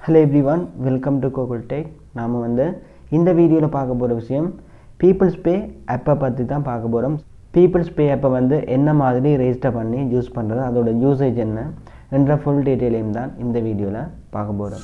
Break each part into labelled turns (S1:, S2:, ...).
S1: hello everyone welcome to Gokul tech நாம் வந்து இந்த வீடியோவில் பார்க்க போகிற விஷயம் பீப்புள்ஸ் பே ஆப்பை பற்றி தான் பார்க்க போகிறோம் பீப்புள்ஸ் பே ஆப்பை வந்து என்ன மாதிரி ரெஜிஸ்டர் பண்ணி யூஸ் பண்ணுறது அதோட யூசேஜ் என்ன என்ற ஃபுல் டீட்டெயிலையும் தான் இந்த வீடியோவில் பார்க்க போகிறோம்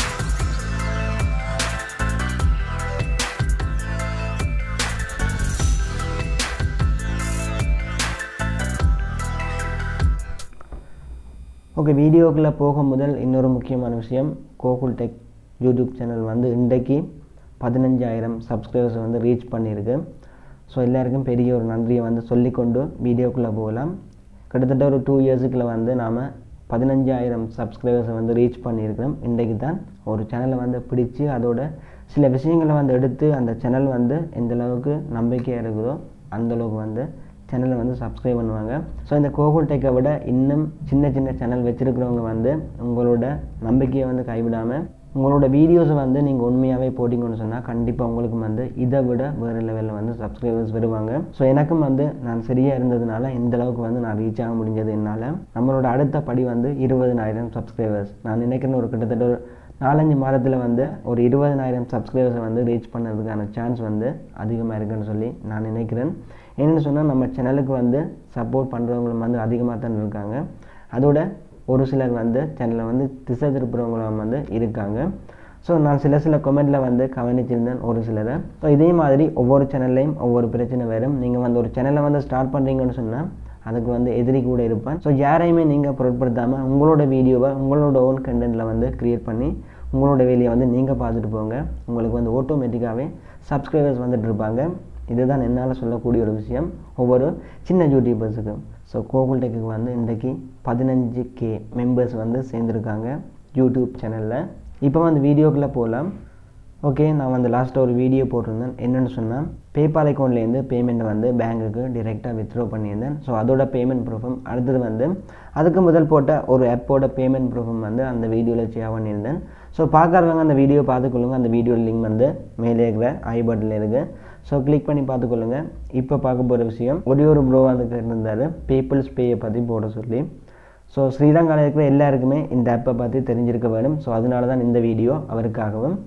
S1: ஓகே வீடியோக்குள்ளே போக முதல் இன்னொரு முக்கியமான விஷயம் கோகுல் டெக் யூடியூப் சேனல் வந்து இன்றைக்கு பதினஞ்சாயிரம் சப்ஸ்கிரைபர்ஸ் வந்து ரீச் பண்ணியிருக்கு ஸோ எல்லாருக்கும் பெரிய ஒரு நன்றியை வந்து சொல்லிக்கொண்டு வீடியோக்குள்ளே போகலாம் கிட்டத்தட்ட ஒரு டூ இயர்ஸுக்குள்ள வந்து நாம் பதினஞ்சாயிரம் சப்ஸ்கிரைபர்ஸை வந்து ரீச் பண்ணியிருக்கிறோம் இன்றைக்கு தான் ஒரு சேனலை வந்து பிடிச்சி அதோட சில விஷயங்களை வந்து எடுத்து அந்த சேனல் வந்து எந்த அளவுக்கு நம்பிக்கையாக இருக்குதோ அந்தளவுக்கு வந்து சேனலை வந்து சப்ஸ்கிரைப் பண்ணுவாங்க ஸோ இந்த கோகுல் டெக்கை விட இன்னும் சின்ன சின்ன சேனல் வச்சுருக்கிறவங்க வந்து உங்களோட நம்பிக்கையை வந்து கைவிடாமல் உங்களோட வீடியோஸை வந்து நீங்கள் உண்மையாகவே போட்டிங்கன்னு சொன்னால் கண்டிப்பாக உங்களுக்கு வந்து இதை விட வேறு லெவலில் வந்து சப்ஸ்கிரைபர்ஸ் வருவாங்க ஸோ எனக்கும் வந்து நான் சரியாக இருந்ததுனால இந்த அளவுக்கு வந்து நான் ரீச் ஆக முடிஞ்சது என்னால் நம்மளோட அடுத்த படி வந்து இருபதனாயிரம் சப்ஸ்கிரைபர்ஸ் நான் நினைக்கிறேன் ஒரு கிட்டத்தட்ட ஒரு நாலஞ்சு மாதத்தில் வந்து ஒரு இருபதனாயிரம் சப்ஸ்கிரைபர்ஸை வந்து ரீச் பண்ணுறதுக்கான சான்ஸ் வந்து அதிகமாக இருக்குன்னு சொல்லி நான் நினைக்கிறேன் என்னென்னு சொன்னால் நம்ம சேனலுக்கு வந்து சப்போர்ட் பண்ணுறவங்களும் வந்து அதிகமாக தான் இருக்காங்க அதோட ஒரு சிலர் வந்து சேனலை வந்து திசை திருப்புறவங்களும் வந்து இருக்காங்க ஸோ நான் சில சில கொமெண்ட்டில் வந்து கவனிச்சிருந்தேன் ஒரு சிலரை ஸோ இதே மாதிரி ஒவ்வொரு சேனல்லையும் ஒவ்வொரு பிரச்சனை வரும் நீங்கள் வந்து ஒரு சேனலை வந்து ஸ்டார்ட் பண்ணுறீங்கன்னு சொன்னால் அதுக்கு வந்து எதிரி கூட இருப்பான் ஸோ யாரையுமே நீங்கள் பொருட்படுத்தாமல் உங்களோட வீடியோவை உங்களோட ஓன் கண்டென்ட்டில் வந்து க்ரியேட் பண்ணி உங்களோட வேலையை வந்து நீங்கள் பார்த்துட்டு போங்க உங்களுக்கு வந்து ஆட்டோமேட்டிக்காகவே சப்ஸ்கிரைபர்ஸ் வந்துட்டு இருப்பாங்க இதுதான் என்னால் சொல்லக்கூடிய ஒரு விஷயம் ஒவ்வொரு சின்ன யூடியூபர்ஸுக்கு ஸோ கோகுல் டெக்குக்கு வந்து இன்றைக்கி பதினஞ்சு கே மெம்பர்ஸ் வந்து சேர்ந்துருக்காங்க யூடியூப் சேனலில் இப்போ வந்து வீடியோக்குள்ளே போகலாம் ஓகே நான் வந்து லாஸ்ட்டாக ஒரு வீடியோ போட்டிருந்தேன் என்னென்னு சொன்னால் பேபால் அக்கௌண்ட்லேருந்து பேமெண்ட்டை வந்து பேங்க்குக்கு டிரெக்டாக வித்ட்ரோ பண்ணியிருந்தேன் ஸோ அதோட பேமெண்ட் ப்ரூஃபும் அடுத்தது வந்து அதுக்கு முதல் போட்ட ஒரு ஆப்போட பேமெண்ட் ப்ரூஃபும் வந்து அந்த வீடியோவில் ஷேர் பண்ணியிருந்தேன் ஸோ பார்க்குறவங்க அந்த வீடியோ பார்த்துக்கொள்ளுங்க அந்த வீடியோ லிங்க் வந்து மேலே இருக்கிற ஐ பட்டனில் இருக்குது ஸோ கிளிக் பண்ணி பார்த்துக்கொள்ளுங்க இப்போ பார்க்க போகிற விஷயம் ஒரே ஒரு ப்ரோ வந்து கேட்டிருந்தார் பீப்புள்ஸ் பேயை பற்றி போட சொல்லி ஸோ ஸ்ரீலங்காவில் இருக்கிற எல்லாருக்குமே இந்த ஆப்பை பற்றி தெரிஞ்சிருக்க வேணும் ஸோ அதனால தான் இந்த வீடியோ அவருக்காகவும்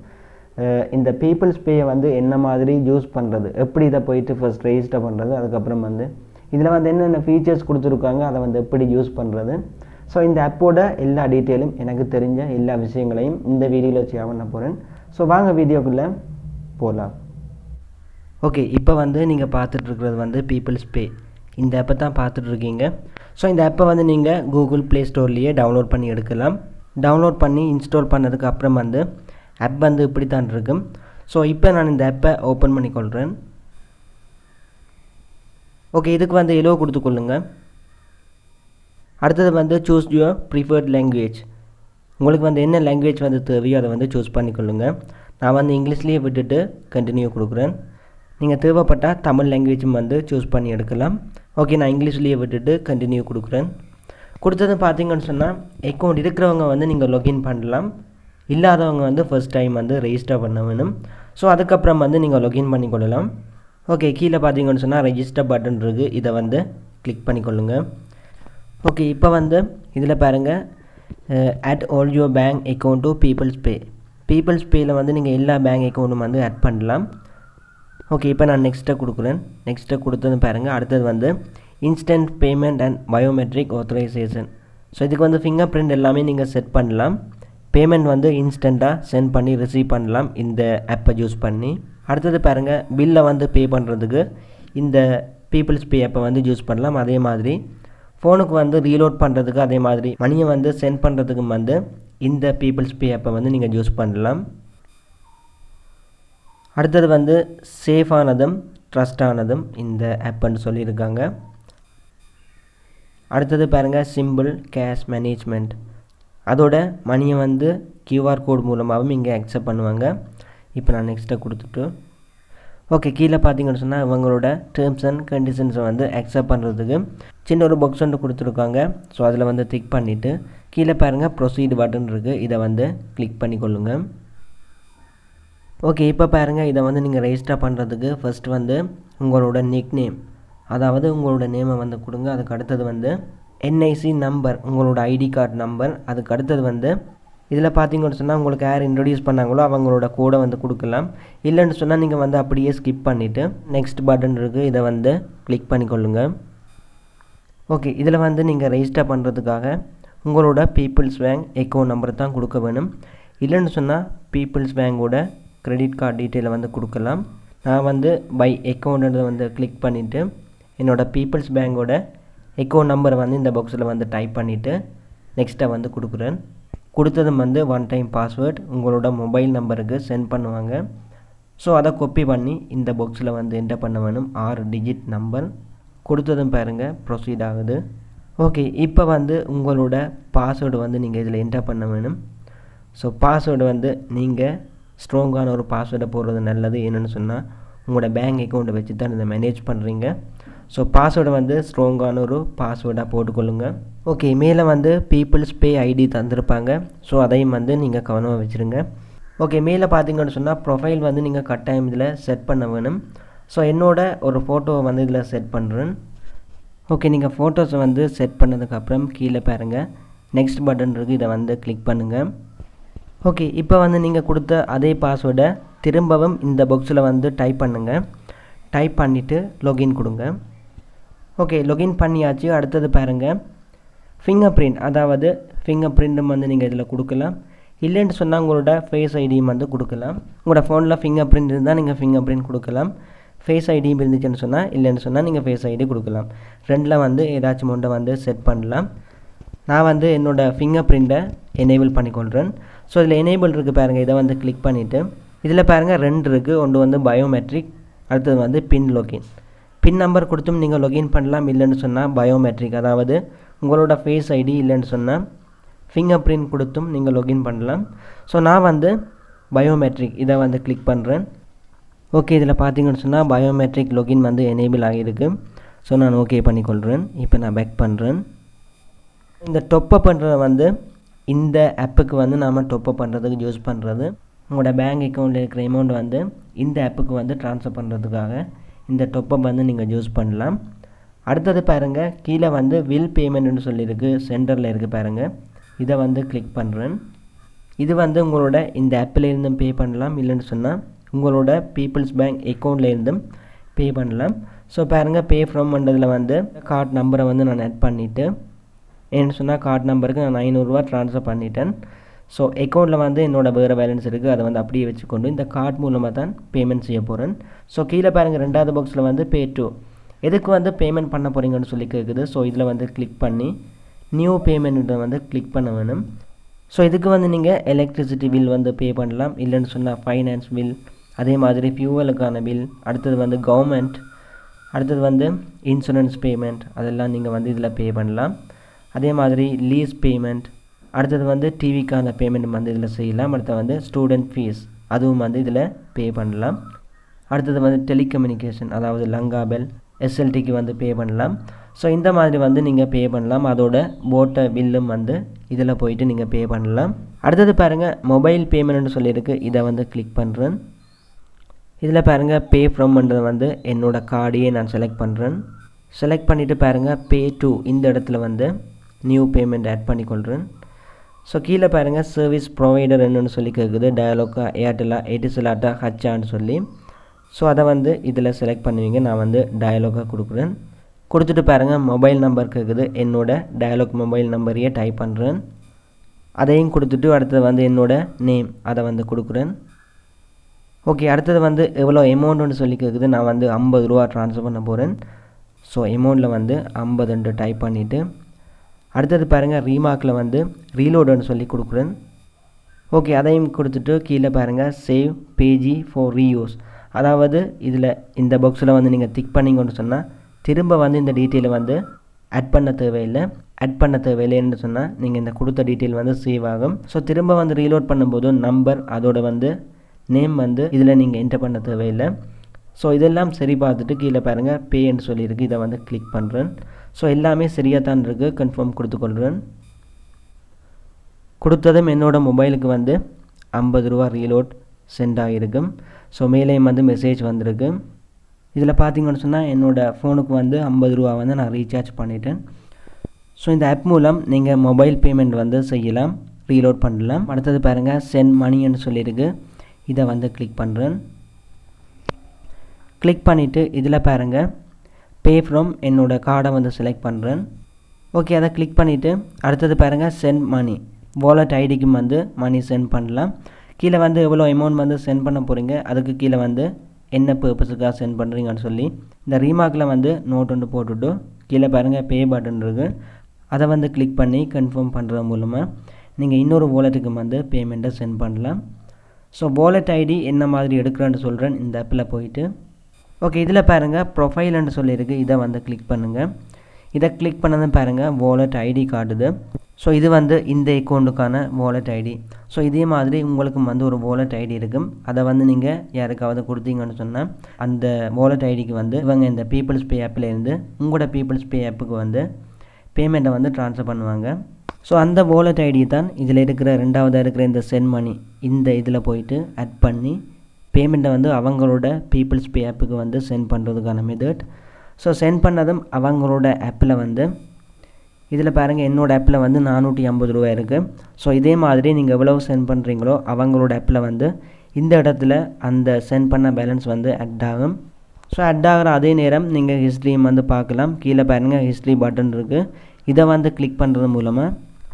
S1: இந்த பீப்புள்ஸ் பேயை வந்து என்ன மாதிரி யூஸ் பண்ணுறது எப்படி இதை போயிட்டு ஃபஸ்ட் ரெஜிஸ்டர் பண்ணுறது அதுக்கப்புறம் வந்து இதில் வந்து என்னென்ன ஃபீச்சர்ஸ் கொடுத்துருக்காங்க அதை வந்து எப்படி யூஸ் பண்ணுறது ஸோ இந்த ஆப்போட எல்லா டீட்டெயிலும் எனக்கு தெரிஞ்ச எல்லா விஷயங்களையும் இந்த வீடியோவில் ஷேர் பண்ண போகிறேன் ஸோ வாங்க வீடியோக்குள்ளே போகலாம் ஓகே இப்போ வந்து நீங்கள் பார்த்துட்ருக்கிறது வந்து பீப்புள்ஸ் பே இந்த ஆப்பை தான் பார்த்துட்ருக்கீங்க ஸோ இந்த ஆப்பை வந்து நீங்கள் கூகுள் ப்ளே ஸ்டோர்லேயே டவுன்லோட் பண்ணி எடுக்கலாம் டவுன்லோட் பண்ணி இன்ஸ்டால் பண்ணதுக்கு அப்புறம் வந்து ஆப் வந்து இப்படி தான் இருக்கும் ஸோ இப்போ நான் இந்த ஆப்பை ஓப்பன் பண்ணிக்கொள்கிறேன் ஓகே இதுக்கு வந்து எலோ கொடுத்துக்கொள்ளுங்க அடுத்தது வந்து சூஸ் யுவர் ப்ரிஃபர்ட் லாங்குவேஜ் உங்களுக்கு வந்து என்ன லாங்குவேஜ் வந்து தேவையோ அதை வந்து சூஸ் பண்ணிக்கொள்ளுங்க நான் வந்து இங்கிலீஷ்லேயே விட்டுட்டு கண்டினியூ கொடுக்குறேன் நீங்கள் தேவைப்பட்டால் தமிழ் லாங்குவேஜும் வந்து சூஸ் பண்ணி எடுக்கலாம் ஓகே நான் இங்கிலீஷ்லேயே விட்டுட்டு கண்டினியூ கொடுக்குறேன் கொடுத்தது பார்த்தீங்கன்னு சொன்னால் அக்கௌண்ட் இருக்கிறவங்க வந்து நீங்கள் லொகின் பண்ணலாம் இல்லாதவங்க வந்து ஃபஸ்ட் டைம் வந்து ரெஜிஸ்டர் பண்ண வேணும் ஸோ அதுக்கப்புறம் வந்து நீங்கள் லொகின் பண்ணிக்கொள்ளலாம் ஓகே கீழே பார்த்தீங்கன்னு சொன்னால் ரெஜிஸ்டர் பட்டன் இருக்குது இதை வந்து கிளிக் பண்ணிக்கொள்ளுங்க ஓகே இப்போ வந்து இதில் பாருங்கள் at all your bank account to People's Pay People's பேயில் வந்து நீங்கள் எல்லா பேங்க் அக்கௌண்ட்டும் வந்து ஆட் பண்ணலாம் ஓகே இப்போ நான் நெக்ஸ்ட்டை கொடுக்குறேன் நெக்ஸ்ட்டை கொடுத்தது பாருங்கள் அடுத்தது வந்து instant payment and biometric authorisation so இதுக்கு வந்து ஃபிங்கர் பிரிண்ட் எல்லாமே நீங்கள் செட் பண்ணலாம் பேமெண்ட் வந்து இன்ஸ்டண்ட்டாக சென்ட் பண்ணி ரிசீவ் பண்ணலாம் இந்த ஆப்பை யூஸ் பண்ணி அடுத்தது பாருங்கள் பில்லை வந்து பே பண்ணுறதுக்கு இந்த பீப்புள்ஸ் பே ஆப்பை வந்து யூஸ் பண்ணலாம் அதே மாதிரி ஃபோனுக்கு வந்து ரீலோட் பண்ணுறதுக்கு அதே மாதிரி மணியை வந்து சென்ட் பண்ணுறதுக்கும் வந்து இந்த பீப்புள்ஸ் பே ஆப்பை வந்து நீங்கள் யூஸ் பண்ணலாம் அடுத்தது வந்து சேஃபானதும் ட்ரஸ்டானதும் இந்த ஆப்புன்னு சொல்லியிருக்காங்க அடுத்தது பாருங்கள் சிம்பிள் கேஷ் மேனேஜ்மெண்ட் அதோட மணியை வந்து கியூஆர் கோட் மூலமாகவும் இங்கே அக்செப்ட் பண்ணுவாங்க இப்போ நான் நெக்ஸ்ட்டை கொடுத்துட்டு ஓகே கீழே பார்த்தீங்கன்னு சொன்னால் இவங்களோட டேர்ம்ஸ் அண்ட் கண்டிஷன்ஸை வந்து அக்செப்ட் பண்ணுறதுக்கு சின்ன ஒரு பாக்ஸ் ஒன்று கொடுத்துருக்காங்க ஸோ அதில் வந்து டிக் பண்ணிவிட்டு கீழே பாருங்கள் ப்ரொசீட் பட்டன் இருக்குது இதை வந்து கிளிக் பண்ணிக்கொள்ளுங்க ஓகே இப்போ பாருங்கள் இதை வந்து நீங்கள் ரெஜிஸ்டர் பண்ணுறதுக்கு ஃபஸ்ட் வந்து உங்களோட நிக் நேம் அதாவது உங்களோட நேமை வந்து கொடுங்க அதுக்கு அடுத்தது வந்து என்ஐசி நம்பர் உங்களோட ஐடி கார்டு நம்பர் அதுக்கு அடுத்தது வந்து இதில் பார்த்தீங்கன்னு சொன்னால் உங்களுக்கு யார் இன்ட்ரடியூஸ் பண்ணாங்களோ அவங்களோட கோடை வந்து கொடுக்கலாம் இல்லைன்னு சொன்னால் நீங்கள் வந்து அப்படியே ஸ்கிப் பண்ணிவிட்டு நெக்ஸ்ட் பட்டன் இருக்குது இதை வந்து கிளிக் பண்ணிக்கொள்ளுங்க ஓகே இதில் வந்து நீங்கள் ரெஜிஸ்டர் பண்ணுறதுக்காக உங்களோட பீப்புள்ஸ் பேங்க் அக்கௌண்ட் நம்பர் தான் கொடுக்க வேணும் இல்லைன்னு சொன்னால் பீப்புள்ஸ் பேங்கோட கிரெடிட் கார்டு டீட்டெயிலை வந்து கொடுக்கலாம் நான் வந்து பை அக்கௌண்ட்டை வந்து கிளிக் பண்ணிவிட்டு என்னோடய பீப்புள்ஸ் பேங்கோட அக்கௌண்ட் நம்பரை வந்து இந்த பாக்ஸில் வந்து டைப் பண்ணிவிட்டு நெக்ஸ்ட்டை வந்து கொடுக்குறேன் கொடுத்ததும் வந்து ஒன் டைம் பாஸ்வேர்ட் உங்களோட மொபைல் நம்பருக்கு சென்ட் பண்ணுவாங்க ஸோ அதை கொப்பி பண்ணி இந்த பாக்ஸில் வந்து என்டர் பண்ண வேணும் ஆறு டிஜிட் நம்பர் கொடுத்ததும் பாருங்கள் ப்ரொசீட் ஆகுது ஓகே இப்போ வந்து உங்களோட பாஸ்வேர்டு வந்து நீங்கள் இதில் என்டர் பண்ண வேணும் ஸோ பாஸ்வேர்டு வந்து நீங்கள் ஸ்ட்ராங்கான ஒரு பாஸ்வேர்டை போடுறது நல்லது என்னென்னு சொன்னால் உங்களோட பேங்க் அக்கௌண்ட்டை வச்சு தான் இதை மேனேஜ் பண்ணுறீங்க ஸோ பாஸ்வேர்டை வந்து ஸ்ட்ராங்கான ஒரு பாஸ்வேர்டாக போட்டுக்கொள்ளுங்க ஓகே மேலே வந்து பீப்புள்ஸ் பே ஐடி தந்திருப்பாங்க ஸோ அதையும் வந்து நீங்கள் கவனமாக வச்சுருங்க ஓகே மேலே பார்த்தீங்கன்னு சொன்னால் ப்ரொஃபைல் வந்து நீங்கள் கட்டாயம் இதில் செட் பண்ண வேணும் ஸோ என்னோட ஒரு ஃபோட்டோவை வந்து இதில் செட் பண்ணுறேன் ஓகே நீங்கள் ஃபோட்டோஸை வந்து செட் பண்ணதுக்கப்புறம் கீழே பாருங்கள் நெக்ஸ்ட் பட்டன் இருக்குது இதை வந்து கிளிக் பண்ணுங்கள் ஓகே இப்போ வந்து நீங்கள் கொடுத்த அதே பாஸ்வேர்டை திரும்பவும் இந்த பாக்ஸில் வந்து டைப் பண்ணுங்கள் டைப் பண்ணிவிட்டு லொகின் கொடுங்க ஓகே லொகின் பண்ணியாச்சு அடுத்தது பாருங்கள் ஃபிங்கர் பிரிண்ட் அதாவது ஃபிங்கர் பிரிண்ட்டும் வந்து நீங்கள் இதில் கொடுக்கலாம் இல்லைன்னு சொன்னால் உங்களோட ஃபேஸ் ஐடியும் வந்து கொடுக்கலாம் உங்களோட ஃபோனில் ஃபிங்கர் பிரிண்ட் இருந்தால் நீங்கள் ஃபிங்கர் பிரிண்ட் கொடுக்கலாம் ஃபேஸ் ஐடியும் இருந்துச்சுன்னு சொன்னால் இல்லைன்னு சொன்னால் நீங்கள் ஃபேஸ் ஐடி கொடுக்கலாம் ரெண்டில் வந்து ஏதாச்சும் ஒன்றை வந்து செட் பண்ணலாம் நான் வந்து என்னோடய ஃபிங்கர் பிரிண்ட்டை எனேபிள் பண்ணிக்கொள்கிறேன் ஸோ இதில் எனேபிள் இருக்குது பாருங்கள் இதை வந்து கிளிக் பண்ணிவிட்டு இதில் பாருங்கள் ரெண்டு இருக்குது ஒன்று வந்து பயோமெட்ரிக் அடுத்தது வந்து பின் லொகின் பின் நம்பர் கொடுத்தும் நீங்கள் லொகின் பண்ணலாம் இல்லைன்னு சொன்னால் பயோமெட்ரிக் அதாவது உங்களோட ஃபேஸ் ஐடி இல்லைன்னு சொன்னால் ஃபிங்கர் பிரிண்ட் கொடுத்தும் நீங்கள் லொகின் பண்ணலாம் ஸோ நான் வந்து பயோமெட்ரிக் இதை வந்து கிளிக் பண்ணுறேன் ஓகே இதில் பார்த்தீங்கன்னு சொன்னால் பயோமெட்ரிக் லொகின் வந்து எனேபிள் ஆகியிருக்கு ஸோ நான் ஓகே பண்ணிக்கொள்கிறேன் இப்போ நான் பேக் பண்ணுறேன் இந்த டொப்பப் பண்ணுறது வந்து இந்த ஆப்புக்கு வந்து நாம் டொப்பப் பண்ணுறதுக்கு யூஸ் பண்ணுறது உங்களோட பேங்க் அக்கௌண்ட்டில் இருக்கிற அமௌண்ட் வந்து இந்த ஆப்புக்கு வந்து ட்ரான்ஸ்ஃபர் பண்ணுறதுக்காக இந்த டொப்பப் வந்து நீங்கள் யூஸ் பண்ணலாம் அடுத்தது பாருங்கள் கீழே வந்து வில் பேமெண்ட்னு சொல்லியிருக்கு சென்டரில் இருக்குது பாருங்கள் இதை வந்து கிளிக் பண்ணுறேன் இது வந்து உங்களோட இந்த ஆப்பில் இருந்தும் பே பண்ணலாம் இல்லைன்னு சொன்னால் உங்களோட பீப்புள்ஸ் பேங்க் அக்கௌண்ட்டில் இருந்தும் பே பண்ணலாம் ஸோ பாருங்கள் பே ஃப்ரம் பண்ணுறதுல வந்து கார்டு நம்பரை வந்து நான் ஆட் பண்ணிவிட்டு ஏன்னு சொன்னால் கார்டு நம்பருக்கு நான் ஐநூறுரூவா ட்ரான்ஸ்ஃபர் பண்ணிட்டேன் ஸோ அக்கௌண்ட்டில் வந்து என்னோடய வேறு பேலன்ஸ் இருக்குது அதை வந்து அப்படியே வச்சுக்கொண்டு இந்த கார்டு மூலமாக தான் பேமெண்ட் செய்ய போகிறேன் ஸோ கீழே பாருங்கள் ரெண்டாவது பாக்ஸில் வந்து பே டூ எதுக்கு வந்து பேமெண்ட் பண்ண போகிறீங்கன்னு சொல்லி கேட்குது ஸோ இதில் வந்து கிளிக் பண்ணி நியூ பேமெண்ட் வந்து கிளிக் பண்ண வேணும் ஸோ இதுக்கு வந்து நீங்கள் எலக்ட்ரிசிட்டி பில் வந்து பே பண்ணலாம் இல்லைன்னு சொன்னால் ஃபைனான்ஸ் பில் அதே மாதிரி ஃபியூவலுக்கான பில் அடுத்தது வந்து கவர்மெண்ட் அடுத்தது வந்து இன்சூரன்ஸ் பேமெண்ட் அதெல்லாம் நீங்கள் வந்து இதில் பே பண்ணலாம் அதே மாதிரி லீஸ் பேமெண்ட் அடுத்தது வந்து டிவிக்கான பேமெண்ட் வந்து இதில் செய்யலாம் அடுத்து வந்து ஸ்டூடெண்ட் ஃபீஸ் அதுவும் வந்து இதில் பே பண்ணலாம் அடுத்தது வந்து டெலிகம்யூனிகேஷன் அதாவது லங்கா பெல் எஸ்எல்டிக்கு வந்து பே பண்ணலாம் ஸோ இந்த மாதிரி வந்து நீங்கள் பே பண்ணலாம் அதோட போட்ட பில்லும் வந்து இதில் போயிட்டு நீங்கள் பே பண்ணலாம் அடுத்தது பாருங்கள் மொபைல் பேமெண்ட்னு சொல்லியிருக்கு இதை வந்து கிளிக் பண்ணுறேன் இதில் பாருங்கள் பே ஃப்ரம்ன்றது வந்து என்னோடய கார்டையே நான் செலக்ட் பண்ணுறேன் செலக்ட் பண்ணிவிட்டு பாருங்கள் பே டு இந்த இடத்துல வந்து நியூ பேமெண்ட் ஆட் பண்ணிக்கொள்கிறேன் ஸோ கீழே பாருங்கள் சர்வீஸ் ப்ரொவைடர் என்னன்னு சொல்லி கேட்குது டயலாக்கா ஏர்டெல்லா எடிசலாட்டா ஹச்சான்னு சொல்லி ஸோ அதை வந்து இதில் செலக்ட் பண்ணுவீங்க நான் வந்து டயலாக்காக கொடுக்குறேன் கொடுத்துட்டு பாருங்கள் மொபைல் நம்பர் கேட்குது என்னோட டயலாக் மொபைல் நம்பரையே டைப் பண்ணுறேன் அதையும் கொடுத்துட்டு அடுத்தது வந்து என்னோட நேம் அதை வந்து கொடுக்குறேன் ஓகே அடுத்தது வந்து எவ்வளோ அமௌண்ட்டுன்னு சொல்லி கேட்குது நான் வந்து ஐம்பது ரூபா ட்ரான்ஸ்ஃபர் பண்ண போகிறேன் ஸோ அமௌண்ட்டில் வந்து ஐம்பதுன்ட்டு டைப் பண்ணிவிட்டு அடுத்தது பாருங்கள் ரீமார்க்கில் வந்து ரீலோடுன்னு சொல்லி கொடுக்குறேன் ஓகே அதையும் கொடுத்துட்டு கீழே பாருங்கள் சேவ் பேஜி ஃபார் ரீயூஸ் அதாவது இதில் இந்த பாக்ஸில் வந்து நீங்கள் திக் பண்ணிங்கன்னு சொன்னால் திரும்ப வந்து இந்த டீட்டெயிலை வந்து ஆட் பண்ண தேவையில்லை ஆட் பண்ண தேவையில்லைன்னு சொன்னால் நீங்கள் இந்த கொடுத்த டீட்டெயில் வந்து சேவ் ஆகும் ஸோ திரும்ப வந்து ரீலோட் பண்ணும்போது நம்பர் அதோட வந்து நேம் வந்து இதில் நீங்கள் என்டர் பண்ண தேவையில்லை ஸோ இதெல்லாம் சரி பார்த்துட்டு கீழே பாருங்கள் பேன்னு சொல்லியிருக்கு இதை வந்து கிளிக் பண்ணுறேன் ஸோ எல்லாமே சரியாக தான் இருக்குது கன்ஃபார்ம் கொடுத்துக்கொள்கிறேன் கொடுத்ததும் என்னோடய மொபைலுக்கு வந்து ஐம்பது ரூபா ரீலோட் சென்ட் ஆகிருக்கும் ஸோ மேலேயும் வந்து மெசேஜ் வந்திருக்கு இதில் பார்த்தீங்கன்னு சொன்னால் என்னோடய ஃபோனுக்கு வந்து ஐம்பது ரூபா வந்து நான் ரீசார்ஜ் பண்ணிட்டேன் ஸோ இந்த ஆப் மூலம் நீங்கள் மொபைல் பேமெண்ட் வந்து செய்யலாம் ரீலோட் பண்ணலாம் அடுத்தது பாருங்கள் சென்ட் மணின்னு சொல்லியிருக்கு இதை வந்து கிளிக் பண்ணுறேன் கிளிக் பண்ணிவிட்டு இதில் பாருங்கள் பே ஃப்ரம் என்னோடய கார்டை வந்து செலக்ட் பண்ணுறேன் ஓகே அதை கிளிக் பண்ணிவிட்டு அடுத்தது பாருங்கள் சென்ட் மணி வாலெட் ஐடிக்கும் வந்து மணி சென்ட் பண்ணலாம் கீழே வந்து எவ்வளோ அமௌண்ட் வந்து சென்ட் பண்ண போகிறீங்க அதுக்கு கீழே வந்து என்ன பர்பஸுக்காக சென்ட் பண்ணுறீங்கன்னு சொல்லி இந்த ரீமார்க்கில் வந்து நோட் ஒன்று போட்டுவிட்டு கீழே பாருங்கள் பே பட்டன் இருக்குது அதை வந்து கிளிக் பண்ணி கன்ஃபார்ம் பண்ணுறது மூலமாக நீங்கள் இன்னொரு வாலெட்டுக்கு வந்து பேமெண்ட்டை சென்ட் பண்ணலாம் ஸோ வாலெட் ஐடி என்ன மாதிரி எடுக்கிறேன்னு சொல்கிறேன் இந்த ஆப்பில் போயிட்டு ஓகே இதில் பாருங்கள் ப்ரொஃபைல்னு சொல்லியிருக்கு இதை வந்து கிளிக் பண்ணுங்கள் இதை கிளிக் பண்ணதும் பாருங்கள் வாலெட் ஐடி காட்டுது ஸோ இது வந்து இந்த அக்கௌண்ட்டுக்கான வாலெட் ஐடி ஸோ இதே மாதிரி உங்களுக்கும் வந்து ஒரு வாலெட் ஐடி இருக்கும் அதை வந்து நீங்கள் யாருக்காவது கொடுத்தீங்கன்னு சொன்னால் அந்த வாலெட் ஐடிக்கு வந்து இவங்க இந்த பீப்புள்ஸ் பே ஆப்பிலேருந்து உங்களோட பீப்புள்ஸ் பே ஆப்புக்கு வந்து பேமெண்ட்டை வந்து ட்ரான்ஸ்ஃபர் பண்ணுவாங்க ஸோ அந்த வாலெட் ஐடி தான் இதில் இருக்கிற ரெண்டாவதாக இருக்கிற இந்த சென்ட் மணி இந்த இதில் போயிட்டு ஆட் பண்ணி பேமெண்ட்டை வந்து அவங்களோட பீப்புள்ஸ் பே ஆப்புக்கு வந்து சென்ட் பண்ணுறதுக்கான மெத்தட் ஸோ சென்ட் பண்ணதும் அவங்களோட ஆப்பில் வந்து இதில் பாருங்கள் என்னோடய ஆப்பில் வந்து நானூற்றி ஐம்பது ரூபா இருக்குது ஸோ இதே மாதிரி நீங்கள் எவ்வளவு சென்ட் பண்ணுறீங்களோ அவங்களோட ஆப்பில் வந்து இந்த இடத்துல அந்த சென்ட் பண்ண பேலன்ஸ் வந்து அட் ஆகும் ஸோ அட் ஆகிற அதே நேரம் நீங்கள் ஹிஸ்ட்ரியும் வந்து பார்க்கலாம் கீழே பாருங்கள் ஹிஸ்ட்ரி பட்டன் இருக்குது இதை வந்து கிளிக் பண்ணுறது மூலமாக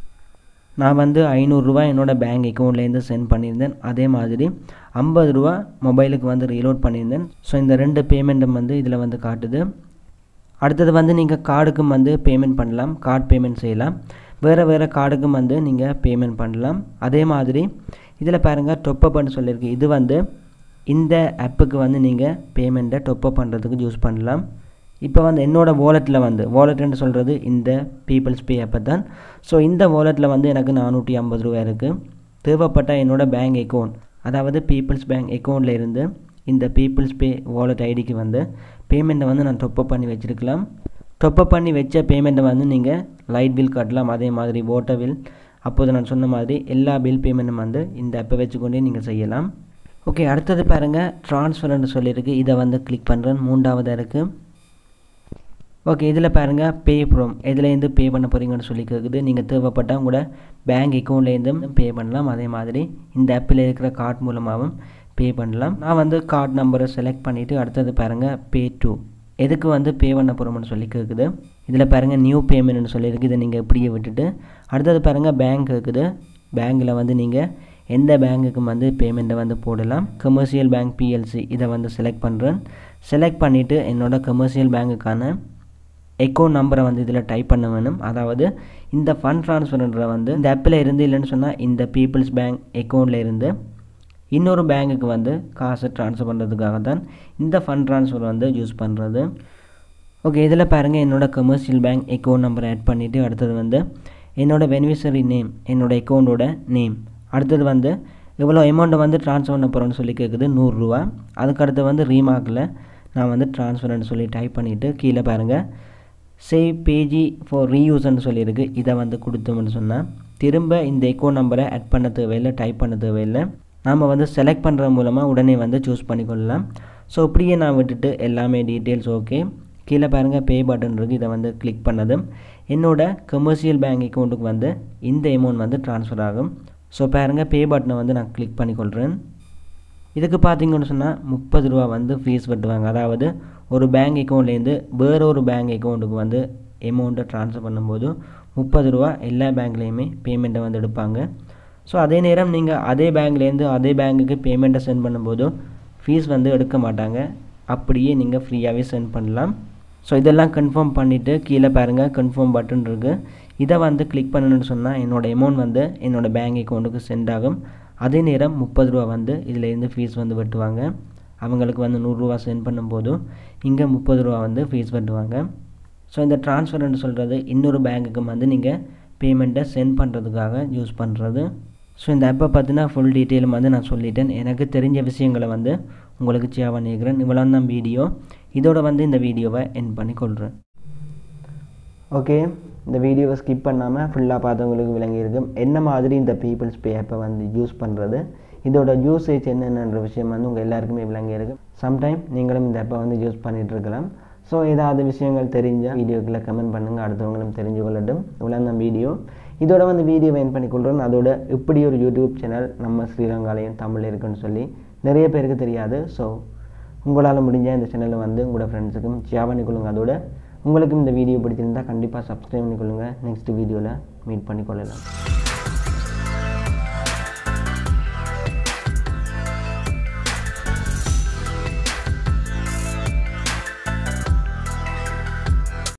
S1: நான் வந்து ஐநூறுரூவா என்னோடய பேங்க் அக்கௌண்ட்லேருந்து சென்ட் பண்ணியிருந்தேன் அதே மாதிரி ஐம்பது ரூபா மொபைலுக்கு வந்து ரீலோட் பண்ணியிருந்தேன் ஸோ இந்த ரெண்டு பேமெண்ட்டும் வந்து இதில் வந்து காட்டுது அடுத்தது வந்து நீங்கள் கார்டுக்கும் வந்து பேமெண்ட் பண்ணலாம் கார்டு பேமெண்ட் செய்யலாம் வேறு வேறு கார்டுக்கும் வந்து நீங்கள் பேமெண்ட் பண்ணலாம் அதே மாதிரி இதில் பாருங்கள் டொப்பப்னு சொல்லியிருக்கு இது வந்து இந்த ஆப்புக்கு வந்து நீங்கள் பேமெண்ட்டை டொப்பப் பண்ணுறதுக்கு யூஸ் பண்ணலாம் இப்போ வந்து என்னோடய வாலெட்டில் வந்து வாலெட்னு சொல்கிறது இந்த பீப்புள்ஸ் பே ஆப்பை தான் ஸோ இந்த வாலெட்டில் வந்து எனக்கு நானூற்றி ஐம்பது ரூபா இருக்குது தேவைப்பட்ட என்னோடய பேங்க் அக்கௌண்ட் அதாவது பீப்புள்ஸ் பேங்க் அக்கௌண்ட்டில் இருந்து இந்த பீப்புள்ஸ் பே வாலெட் ஐடிக்கு வந்து பேமெண்ட்டை வந்து நான் டொப்பப் பண்ணி வச்சுருக்கலாம் டொப்பப் பண்ணி வச்ச பேமெண்ட்டை வந்து நீங்கள் லைட் பில் கட்டலாம் அதே மாதிரி வாட்டர் பில் அப்போது நான் சொன்ன மாதிரி எல்லா பில் பேமெண்ட்டும் வந்து இந்த ஆப்பை வச்சுக்கொண்டே நீங்கள் செய்யலாம் ஓகே அடுத்தது பாருங்கள் ட்ரான்ஸ்ஃபர்னு சொல்லியிருக்கு இதை வந்து கிளிக் பண்ணுறேன் மூன்றாவதாக இருக்குது ஓகே இதில் பாருங்கள் பே ப்ரோம் எதுலேருந்து பே பண்ண போகிறீங்கன்னு சொல்லி கேட்குது நீங்கள் தேவைப்பட்டால் உங்களோட பேங்க் அக்கௌண்ட்லேருந்தும் பே பண்ணலாம் அதே மாதிரி இந்த ஆப்பில் இருக்கிற கார்டு மூலமாகவும் பே பண்ணலாம் நான் வந்து கார்டு நம்பரை செலக்ட் பண்ணிவிட்டு அடுத்தது பாருங்கள் பே டூ எதுக்கு வந்து பே பண்ண போகிறோம்னு சொல்லி கேட்குது இதில் பாருங்கள் நியூ பேமெண்ட்னு சொல்லியிருக்கு இதை நீங்கள் இப்படியே விட்டுட்டு அடுத்தது பாருங்கள் பேங்க் இருக்குது பேங்க்கில் வந்து நீங்கள் எந்த பேங்க்குக்கும் வந்து பேமெண்ட்டை வந்து போடலாம் கமர்ஷியல் பேங்க் பிஎல்சி இதை வந்து செலக்ட் பண்ணுறேன் செலக்ட் பண்ணிவிட்டு என்னோடய கமர்ஷியல் பேங்க்குக்கான அக்கௌண்ட் நம்பரை வந்து இதில் டைப் பண்ண வேணும் அதாவது இந்த ஃபண்ட் ட்ரான்ஸ்ஃபர்ன்ற வந்து இந்த ஆப்பில் இருந்து இல்லைன்னு சொன்னால் இந்த பீப்புள்ஸ் பேங்க் அக்கௌண்ட்டில் இருந்து இன்னொரு பேங்க்குக்கு வந்து காசு ட்ரான்ஸ்ஃபர் பண்ணுறதுக்காக தான் இந்த ஃபண்ட் ட்ரான்ஸ்ஃபர் வந்து யூஸ் பண்ணுறது ஓகே இதில் பாருங்கள் என்னோடய கமர்ஷியல் பேங்க் அக்கௌண்ட் நம்பரை ஆட் பண்ணிவிட்டு அடுத்தது வந்து என்னோடய பெனிஃபிஷரி நேம் என்னோடய அக்கௌண்ட்டோட நேம் அடுத்தது வந்து எவ்வளோ அமௌண்ட்டை வந்து ட்ரான்ஸ்ஃபர் பண்ண போகிறோன்னு சொல்லி கேட்குது நூறுரூவா அதுக்கடுத்து வந்து ரீமார்க்கில் நான் வந்து ட்ரான்ஸ்ஃபர்னு சொல்லி டைப் பண்ணிவிட்டு கீழே பாருங்கள் சேவ் பேஜி ஃபார் ரீயூஸ்ன்னு சொல்லியிருக்கு இதை வந்து கொடுத்தோம்னு சொன்னால் திரும்ப இந்த அக்கௌண்ட் நம்பரை ஆட் பண்ண தேவையில்லை டைப் பண்ண தேவையில்லை நாம் வந்து செலக்ட் பண்ணுறது மூலமாக உடனே வந்து சூஸ் பண்ணிக்கொள்ளலாம் ஸோ இப்படியே நான் விட்டுட்டு எல்லாமே டீட்டெயில்ஸ் ஓகே கீழே பாருங்கள் பே பட்டன் இருக்குது இதை வந்து கிளிக் பண்ணதும் என்னோடய கமர்ஷியல் பேங்க் அக்கௌண்ட்டுக்கு வந்து இந்த அமௌண்ட் வந்து ட்ரான்ஸ்ஃபர் ஆகும் ஸோ பாருங்கள் பே பட்டனை வந்து நான் கிளிக் பண்ணிக்கொள்கிறேன் இதுக்கு பார்த்தீங்கன்னு சொன்னால் முப்பது ரூபா வந்து ஃபீஸ் கட்டுவாங்க அதாவது ஒரு பேங்க் அக்கௌண்ட்லேருந்து வேற ஒரு பேங்க் அக்கௌண்ட்டுக்கு வந்து அமௌண்ட்டை ட்ரான்ஸ்ஃபர் பண்ணும்போது முப்பது ரூபா எல்லா பேங்க்லேயுமே பேமெண்ட்டை வந்து எடுப்பாங்க ஸோ அதே நேரம் நீங்கள் அதே பேங்க்லேருந்து அதே பேங்க்குக்கு பேமெண்ட்டை சென்ட் பண்ணும்போதும் ஃபீஸ் வந்து எடுக்க மாட்டாங்க அப்படியே நீங்கள் ஃப்ரீயாகவே சென்ட் பண்ணலாம் ஸோ இதெல்லாம் கன்ஃபார்ம் பண்ணிவிட்டு கீழே பாருங்கள் கன்ஃபார்ம் பட்டன் இருக்குது இதை வந்து கிளிக் பண்ணணும்னு சொன்னால் என்னோடய அமௌண்ட் வந்து என்னோடய பேங்க் அக்கௌண்ட்டுக்கு சென்ட் ஆகும் அதே நேரம் முப்பது ரூபா வந்து இதிலேருந்து ஃபீஸ் வந்து வெட்டுவாங்க அவங்களுக்கு வந்து நூறுரூவா சென்ட் பண்ணும்போதும் இங்கே முப்பது ரூபா வந்து ஃபீஸ் வெட்டுவாங்க ஸோ இந்த ட்ரான்ஸ்ஃபர்னு சொல்கிறது இன்னொரு பேங்க்குக்கு வந்து நீங்கள் பேமெண்ட்டை சென்ட் பண்ணுறதுக்காக யூஸ் பண்ணுறது ஸோ இந்த ஆப்பை பற்றினா ஃபுல் டீட்டெயிலும் வந்து நான் சொல்லிட்டேன் எனக்கு தெரிஞ்ச விஷயங்களை வந்து உங்களுக்கு ஷேர் பண்ணிக்கிறேன் இவ்வளோ தான் வீடியோ இதோட வந்து இந்த வீடியோவை என் பண்ணி கொள்கிறேன் ஓகே இந்த வீடியோவை ஸ்கிப் பண்ணாமல் ஃபுல்லாக பார்த்தவங்களுக்கு விளங்கியிருக்கும் என்ன மாதிரி இந்த பீப்புள்ஸ் பே ஆப்பை வந்து யூஸ் பண்ணுறது இதோட யூசேஜ் என்னென்னன்ற விஷயம் வந்து உங்கள் எல்லாருக்குமே விளங்கியிருக்கு சம்டைம் நீங்களும் இந்த ஆப்பை வந்து யூஸ் பண்ணிகிட்டு இருக்கலாம் ஸோ ஏதாவது விஷயங்கள் தெரிஞ்சால் வீடியோக்குள்ளே கமெண்ட் பண்ணுங்கள் அடுத்தவங்களும் தெரிஞ்சு கொள்ளட்டும் இவ்வளோ தான் வீடியோ இதோட வந்து வீடியோ வெயின் பண்ணிக்கொள்கிறோம் அதோட இப்படி ஒரு யூடியூப் சேனல் நம்ம ஸ்ரீலங்காலையும் தமிழ் இருக்குன்னு சொல்லி நிறைய பேருக்கு தெரியாது ஸோ உங்களால் முடிஞ்ச இந்த சேனலை வந்து உங்களோட ஃப்ரெண்ட்ஸுக்கும் ஷேர் பண்ணிக்கொள்ளுங்க அதோட உங்களுக்கும் இந்த வீடியோ பிடிச்சிருந்தா கண்டிப்பாக சப்ஸ்கிரைப் பண்ணிக்கொள்ளுங்க நெக்ஸ்ட் வீடியோவில் மீட் பண்ணிக்கொள்ளலாம்